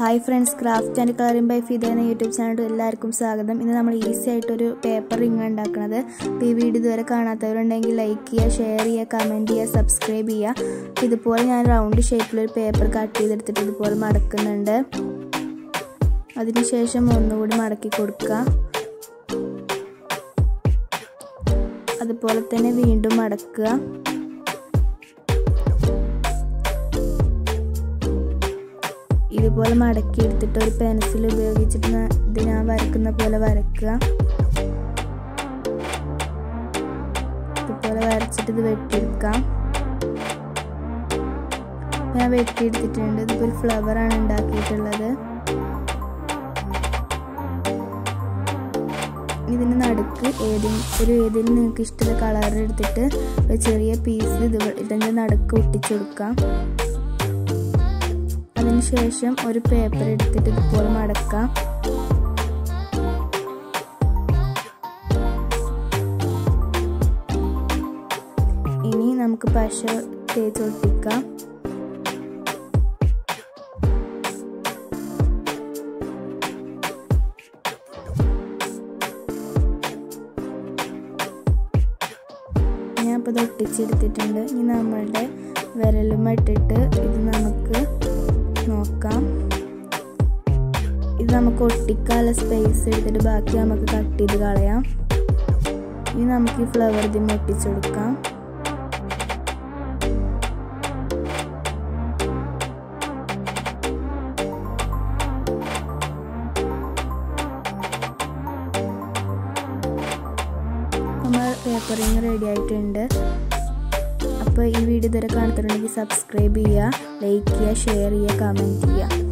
hi friends craft and colouring by Fida എന്ന YouTube channel എല്ലാവർക്കും സ്വാഗതം ഇന്ന് നമ്മൾ ഈസി ആയിട്ടൊരു പേപ്പർ റിങ് ഉണ്ടാക്കുന്നത് അപ്പോൾ ഈ വീഡിയോ ഇതുവരെ കാണാത്തവരുണ്ടെങ്കിൽ ലൈക്ക് ചെയ്യുക ഷെയർ ചെയ്യുക കമൻറ്റ് ചെയ്യുക സബ്സ്ക്രൈബ് ചെയ്യുക അപ്പോൾ ഇതുപോലെ ഞാൻ റൗണ്ട് ഷേപ്പിലൊരു പേപ്പർ കട്ട് ചെയ്തെടുത്തിട്ട് ഇതുപോലെ മടക്കുന്നുണ്ട് അതിനുശേഷം ഒന്നുകൂടി മടക്കി കൊടുക്കുക അതുപോലെ തന്നെ വീണ്ടും മടക്കുക ഇതുപോലെ മടക്കി എടുത്തിട്ട് ഒരു പെൻസിൽ ഉപയോഗിച്ചിട്ട് ഇത് ഞാൻ വരക്കുന്ന പോലെ വരക്കുക ഇതുപോലെ വരച്ചിട്ട് ഇത് വെട്ടിയെടുക്കാം ഞാൻ വെട്ടിയെടുത്തിട്ടുണ്ട് ഇതിപ്പോൾ ഒരു ഫ്ലവറാണ് ഉണ്ടാക്കിയിട്ടുള്ളത് ഇതിന് നടുക്ക് ഏതെങ്കിലും ഒരു ഏതെങ്കിലും നിങ്ങൾക്ക് ഇഷ്ടമുള്ള കളർ എടുത്തിട്ട് ഒരു ചെറിയ പീസ് ഇത് ഇതിൻ്റെ നടുക്ക് ഒട്ടിച്ചു കൊടുക്കാം അതിനുശേഷം ഒരു പേപ്പർ എടുത്തിട്ട് ഇതുപോലെ മടക്കാം ഇനി നമുക്ക് പശ തേച്ചൊട്ടിക്കാം ഞാൻ ഇപ്പോൾ ഇത് ഒട്ടിച്ചെടുത്തിട്ടുണ്ട് ഇനി നമ്മളുടെ വിരലും ഇട്ടിട്ട് ഇത് നമുക്ക് നോക്കാം ഇത് നമുക്ക് ഒട്ടിക്കാനുള്ള സ്പേസ് എടുത്തിട്ട് ബാക്കി നമുക്ക് കട്ട് ചെയ്ത് കളയാം ഇനി നമുക്ക് ഈ ഫ്ലവർ ഇതിന് ഒട്ടിച്ചു കൊടുക്കാം നമ്മൾ പേപ്പറിങ് റെഡി ആയിട്ടുണ്ട് അപ്പോൾ ഈ വീഡിയോ ഇതുവരെ കാണുന്നുണ്ടെങ്കിൽ സബ്സ്ക്രൈബ് ചെയ്യുക ലൈക്ക് ചെയ്യുക ഷെയർ ചെയ്യുക കമൻറ്റ് ചെയ്യുക